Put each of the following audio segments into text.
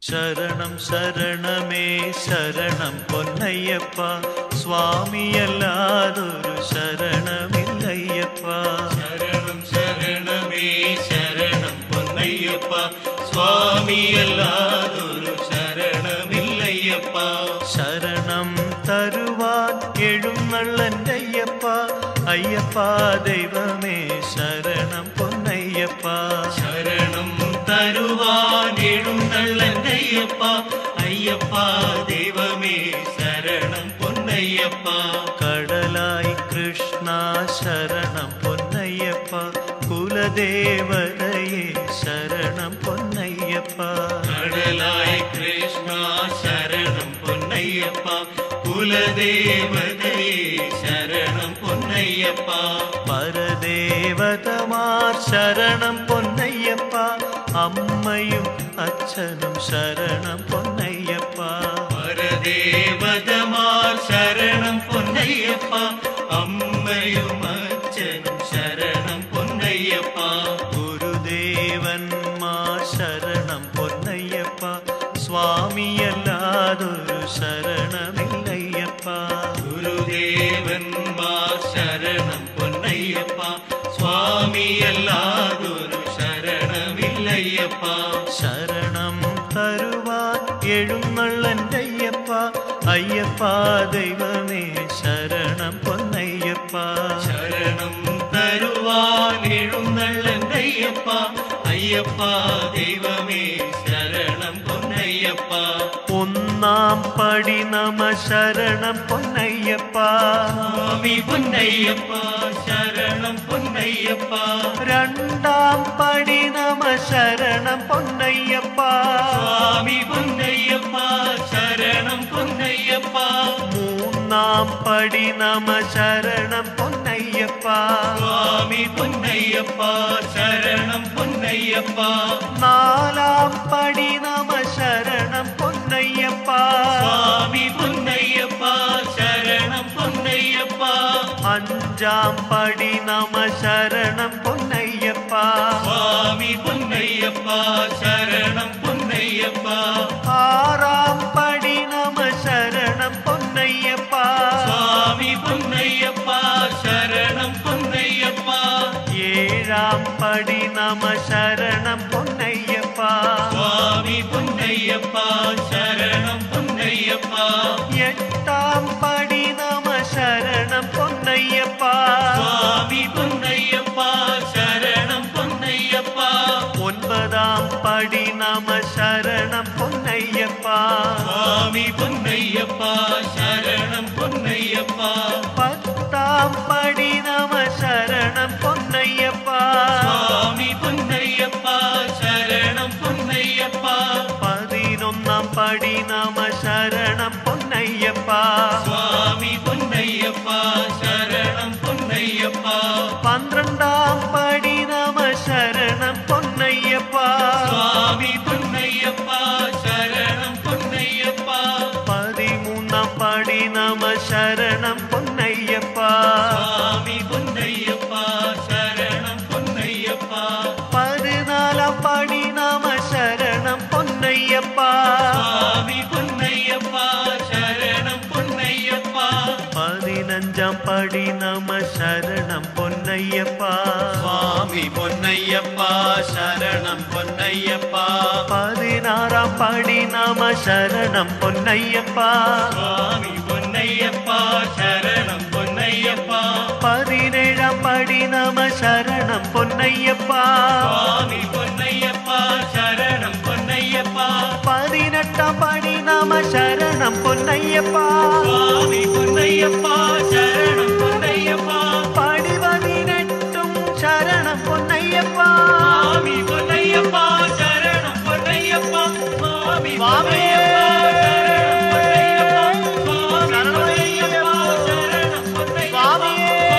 சரணம் சரணமே சரணம் பொன்னையப்பா சுவாமியல்லாதொரு சரணமில்லையப்பா சரணம் சரணமே சரணம் பொன்னையப்பா சுவாமி அல்லாதொரு சரணமில்லையப்பா சரணம் தருவான் எழும் நல்லையப்பா ஐயப்பா தெய்வமே சரணம் பொன்னையப்பா சரணம் தருவான் எழும் நல்லங்கையப்பா ஐயப்பா தெய்வமே சரணம் பொன்னையப்பா கடலாய் கிருஷ்ணா சரணம் பொன்னையப்பா குலதேவதையே சரணம் பொன்னையப்பா கடலாய் கிருஷ்ணா சரணம் பொன்னையப்பா குலதேவதையே சரணம் பொன்னையப்பா பரதேவதமார் சரணம் பொன்னையப்பா அம்மையும் அச்சனும் சரணம் பொன்னையப்பா பரதேவதமார் சரணம் பொன்னையப்பா அம்மையும் அச்சனும் சரணம் பொன்னையப்பா குருதேவன் மா சரணம் பொன்னையப்பா சுவாமி அல்லாதொரு சரணமில்லையப்பா குருதேவன் மா சரணம் பொன்னையப்பா சுவாமி அல்லாதொரு சரணமில்லையப்பா சரணம் தருவார் எழும் நல்லையப்பா ஐயப்பா தெய்வமே சரணம் பொன்னையப்பா சரணம் தருவான் எழுந்தள்ளந்தையப்பா ஐயப்பா தெய்வமே சரணம் பொன்னையப்பா ஒன்னாம் படி நம சரணம் பொன்னையப்பா சுவாமி பொன்னையப்பா சரணம் பொன்னையப்பா இரண்டாம் படி நம சரணம் பொன்னையப்பா சுவாமி பொன்னையப்பா சரணம் பொன்னையப்பா மூന്നാம் படி நம சரணம் பொன்னையப்பா சுவாமி பொன்னையப்பா சரணம் பொன்னையப்பா நாலாம் படி நம சரணம் பொன்னையப்பா சுவாமி பொன்னையப்பா சரணம் பொன்னையப்பா அஞ்சாம் படி நம சரணம் பொன்னையப்பா சுவாமி பொன்னையப்பா சரணம் பொன்னையப்பா ஆறாம் படி நம சரணம் பொன்னையப்பா சுவாமி பொன்னையப்பா சரணம் பொன்னையப்பா ஏழாம் படி நம சரணம் பொன்னையப்பா சுவாமி பொன்னையப்பா சரணம் பொன்னையப்பா எட்டாம் படி நம சரணம் பொன்னையப்பா சுவாமி பொன்னையப்பா சரணம் பொன்னையப்பா ஒன்பதாம் படி நம சரணம் பொன்னையப்பா சுவாமி பொன்னையப்பா சரணம் பொன்னையப்பா பத்தாம் படி நம சரணம் பொன்னையப்பா சுவாமி பொன்னையப்பா சரணம் பொன்னையப்பா பதினொன்னாம் படி நம சரணம் பொன்னையப்பா சுவாமி பொன்னையப்பா சரணம் பொன்னையப்பா பன்னிரண்டாம் படி நம சரணம் பொன்னையப்பா சுவாமி பொன்னையப்பா சரணம் பொன்னையப்பா பதிமூணாம் படி நம சரணம் பொன்னையப்பா சுவாமி பொன்னையப்பா சரணம் பொன்னையப்பா பதினாலாம் படி நம சரணம் பொன்னையப்பா சுவாமி பொன்னையப்பா சரணம் பொன்னையப்பா பதினஞ்சாம் படி நம சரணம் பொன்னையப்பா சுவாமி பொன்னையப்பா சரணம் பொன்னையப்பா பதினாறாம் படி நம சரணம் பொன்னையப்பா சுவாமி பொன்னையப்பா சரணம் பொன்னையப்பா பதினேழாம் படி நம சரணம் பொன்னையப்பா சுவாமி பொன்னையப்பா சரணம் பொன்னையப்பா பதினெட்டாம் படி நம சரணம் பொன்னையப்பா சுவாமி பொன்னையப்பா சரணம் பொன்னையப்பா படி பதினெட்டும் சரணம் பொன்னையப்பா சுவாமி பொன்னையப்பா சரணம் பொன்னையப்பா சுவாமி சுவாமி. பொன்னையப்பா சரணம் பொன்னையப்பா சுவாமி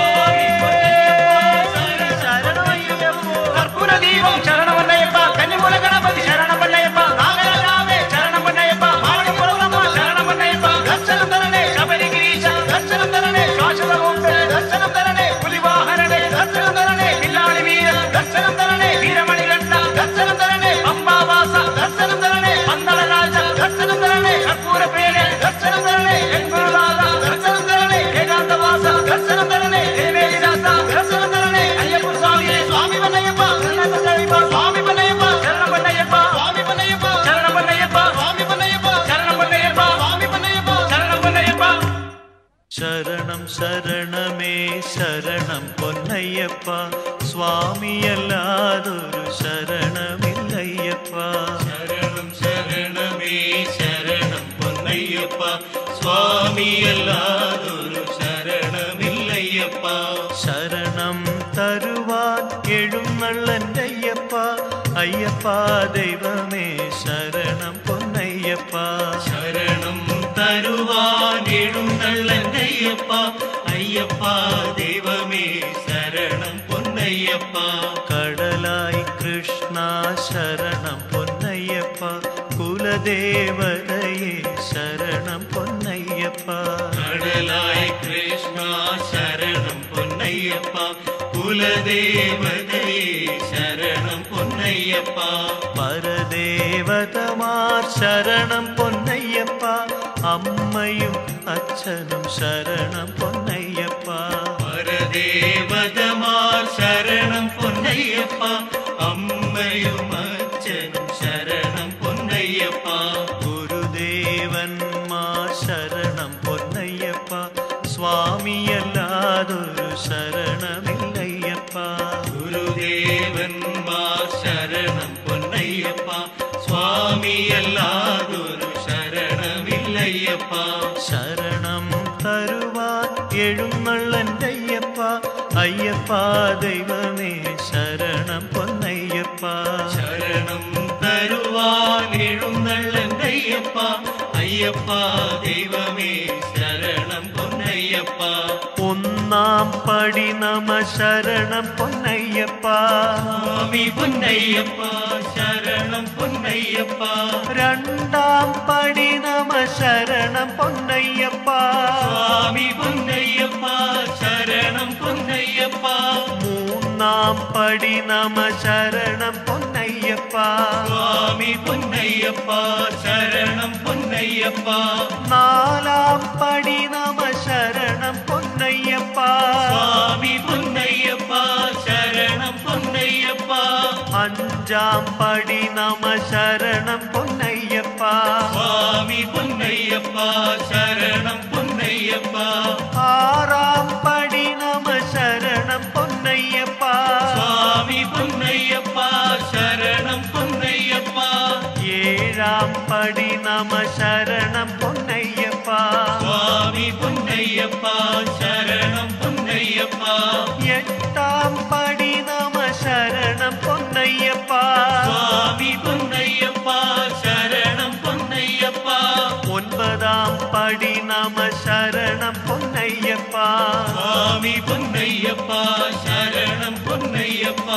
பொன்னையப்பா சரணம் பொன்னையப்பா கற்பூர தீபம் சரணமண்ணையப்பா கன்னிமூல கணபதி சரணமண்ணையப்பா நாகராஜாவே சரணமண்ணையப்பா மாவடி புரவரம்மா சரணமண்ணையப்பா தர்சனம் தரணே சபரி கிரீஷா தர்சனம் தரணே சுவாசத மூர்த்த தர்சனம் தரணே புலிவாகரனே தர்சனம் தரணே பில்லாளி வீர தர்சனம் தரணே வீரமணி கண்டா தர்சனம் தரணே பம்பா வாசா தர்சனம் தரணே பந்தளராஜ പൊന്നയ്യപ്പ സ്വാമിയല്ലാതൊരു ശരണമില്ലയ്യപ്പ ശരണം ശരണമേ ശരണം പൊന്നയ്യപ്പ സ്വാമിയല്ലാതൊരു ശരണമില്ലയ്യപ്പ ശരണം തരുവാൻ എഴുന്നള്ളൻ്റയ്യപ്പ അയ്യപ്പ ദൈവമേ ശരണം പൊന്നയ്യപ്പ ശരണം തരുവാൻ എഴുന്നള്ളയ്യപ്പ അയ്യപ്പ ദൈവമേ ശരണം പൊന്നയ്യപ്പ കടലായി കൃഷ്ണ ശരണം പൊന്നയ്യപ്പ കുലദേവതയെ ശരണം പൊന്നയ്യപ്പ കടലായ കൃഷ്ണ ശരണം പൊന്നയ്യപ്പ കുലദേവതയെ ശരണം പൊന്നയ്യപ്പ പരദേവതമാർ ശരണം പൊന്നയ്യപ്പ അമ്മയും അച്ഛനും ശരണം പൊന്നയ്യപ്പ പരദേവതമാർ ശരണം പൊന്നയ്യപ്പ അമ്മയും അച്ഛനും ശരണം പൊന്നയ്യപ്പ ഗുരുദേവന്മാർ ശരണം പൊന്നയ്യപ്പ സ്വാമിയല്ലാതൊരു ശരണമില്ലയ്യപ്പ ഗുരുദേവന്മാർ ശരണം പൊന്നയ്യപ്പ സ്വാമിയല്ലാതൊരു ശരണമില്ലയ്യപ്പ ശരണം തരുവാൻ എഴുന്നള്ളൻ്റയ്യപ്പ അയ്യപ്പ ദൈവമേ ശരണം പൊന്നയ്യപ്പ ശരണം തരുവാൻ എഴുന്നള്ളയ്യപ്പ അയ്യപ്പ ദൈവമേ ശരണം പൊന്നയ്യപ്പ ഒന്നാം പടി നമ ശരണം പൊന്നയ്യപ്പ സ്വാമി പൊന്നയ്യപ്പ ശരണം പൊന്നയ്യപ്പ രണ്ടാം പടി നമ ശരണം പൊന്നയ്യപ്പ സ്വാമി പൊന്നയ്യപ്പ ശരണം പൊന്നയ്യപ്പ മൂന്നാം പടി നമ ശരണം പൊന്നയ്യപ്പ സ്വാമി പൊന്നയ്യപ്പ ശരണം പൊന്നയ്യപ്പ നാലാം പടി നമ ശരണം പൊന്നയ്യപ്പ സ്വാമി പൊന്നയ്യപ്പ ശരണം പൊന്നയ്യപ്പ അഞ്ചാം പടി നമ ശരണം പൊന്നയ്യപ്പ സ്വാമി പൊന്നയ്യപ്പ ശരണം പൊന്നയ്യപ്പ ആറാം പടി നമ ശരണം പൊന്നയ്യപ്പ സ്വാമി പൊന്നയ്യപ്പ ശരണം പൊന്നയ്യപ്പ ഏഴാം പടി നമ ശരണം പൊന്നയ്യപ്പ സ്വാമി പൊന്നയ്യപ്പ ശരണം പൊന്നയ്യപ്പ എട്ടാം പടി നമ ശരണം പൊന്നയ്യപ്പ സ്വാമി പൊന്നയ്യപ്പ ശരണം പൊന്നയ്യപ്പ ഒൻപതാം പടി നമ ശരണം പൊന്നയ്യപ്പ സ്വാമി പൊന്നയ്യപ്പ ശരണം പൊന്നയ്യപ്പ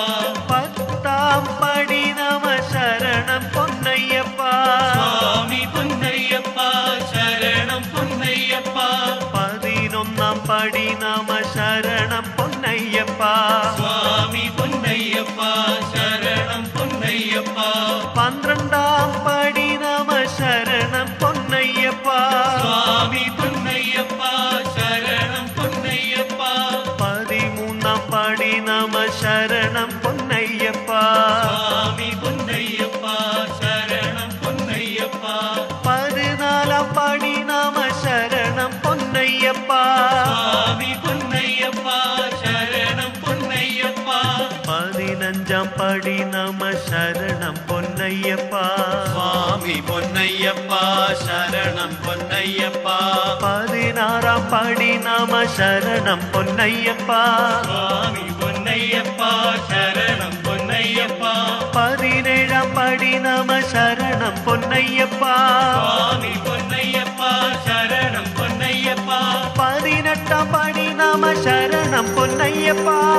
പത്താം പടി നമ ശരണം പൊന്നയ്യപ്പ സ്വാമി പൊന്നയ്യപ്പ ശരണം പൊന്നയ്യപ്പ പതിനൊന്നാം പടി നമ ശരണം പൊന്നയ്യപ്പ സ്വാമി പൊന്നയ്യപ്പ ശരണം പൊന്നയ്യപ്പ പന്ത്രണ്ടാം പടി നമ ശരണം പൊന്നയ്യപ്പ സ്വാമി പൊന്നയ്യപ്പ ശരണം പൊന്നയ്യപ്പ പതിമൂന്നാം പടി നമ ശരണം പൊന്നയ്യപ്പ സ്വാമി പൊന്നയ്യപ്പ ശരണം പൊന്നയ്യപ്പ പതിനാലാം പടി നമ ശരണം പൊന്നയ്യപ്പ സ്വാമി പൊന്നയ്യപ്പ ശരണം പൊന്നയ്യപ്പ പതിനഞ്ചാം പടി നമ ശരണം പൊന്നയ്യപ്പ സ്വാമി പൊന്നയ്യപ്പ ശരണം പൊന്നയ്യപ്പ പതിനാറാം പടി നമ ശരണം പൊന്നയ്യപ്പ സ്വാമി പൊന്നയ്യപ്പ ശരണം പൊന്നയ്യപ്പ പതിനേഴാം പടി നമ ശരണം പൊന്നയ്യപ്പ സ്വാമി പൊന്നയ്യപ്പ ശരണം പൊന്നയ്യപ്പ പതിനെട്ടാം പടി നമ ശരണം പൊന്നയ്യപ്പ